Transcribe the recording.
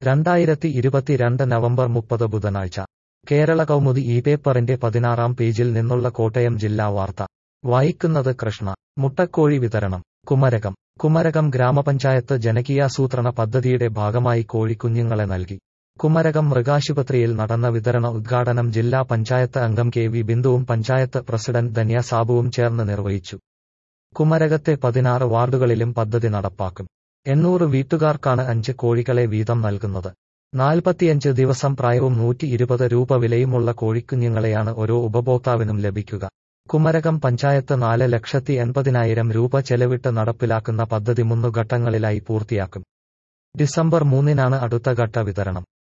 രണ്ടായിരത്തി ഇരുപത്തിരണ്ട് നവംബർ മുപ്പത് ബുധനാഴ്ച കേരള കൗമുദി ഈ പേപ്പറിന്റെ പതിനാറാം പേജിൽ നിന്നുള്ള കോട്ടയം ജില്ലാ വാർത്ത വായിക്കുന്നത് കൃഷ്ണ മുട്ടക്കോഴി വിതരണം കുമരകം കുമരകം ഗ്രാമപഞ്ചായത്ത് ജനകീയാസൂത്രണ പദ്ധതിയുടെ ഭാഗമായി കോഴിക്കുഞ്ഞുങ്ങളെ നൽകി കുമരകം മൃഗാശുപത്രിയിൽ നടന്ന വിതരണ ഉദ്ഘാടനം ജില്ലാ പഞ്ചായത്ത് അംഗം കെ വി ബിന്ദുവും പഞ്ചായത്ത് പ്രസിഡന്റ് ധന്യ സാബുവും ചേർന്ന് നിർവഹിച്ചു കുമരകത്തെ പതിനാറ് വാർഡുകളിലും പദ്ധതി നടപ്പാക്കും എണ്ണൂറ് വീട്ടുകാർക്കാണ് അഞ്ച് കോഴികളെ വീതം നൽകുന്നത് നാൽപ്പത്തിയഞ്ച് ദിവസം പ്രായവും നൂറ്റി ഇരുപത് രൂപ വിലയുമുള്ള കോഴിക്കുഞ്ഞുങ്ങളെയാണ് ഓരോ ഉപഭോക്താവിനും ലഭിക്കുക കുമരകം പഞ്ചായത്ത് നാല് ലക്ഷത്തി എൺപതിനായിരം രൂപ ചെലവിട്ട് നടപ്പിലാക്കുന്ന പദ്ധതി മൂന്നു ഘട്ടങ്ങളിലായി പൂർത്തിയാക്കും ഡിസംബർ മൂന്നിനാണ് അടുത്ത ഘട്ട വിതരണം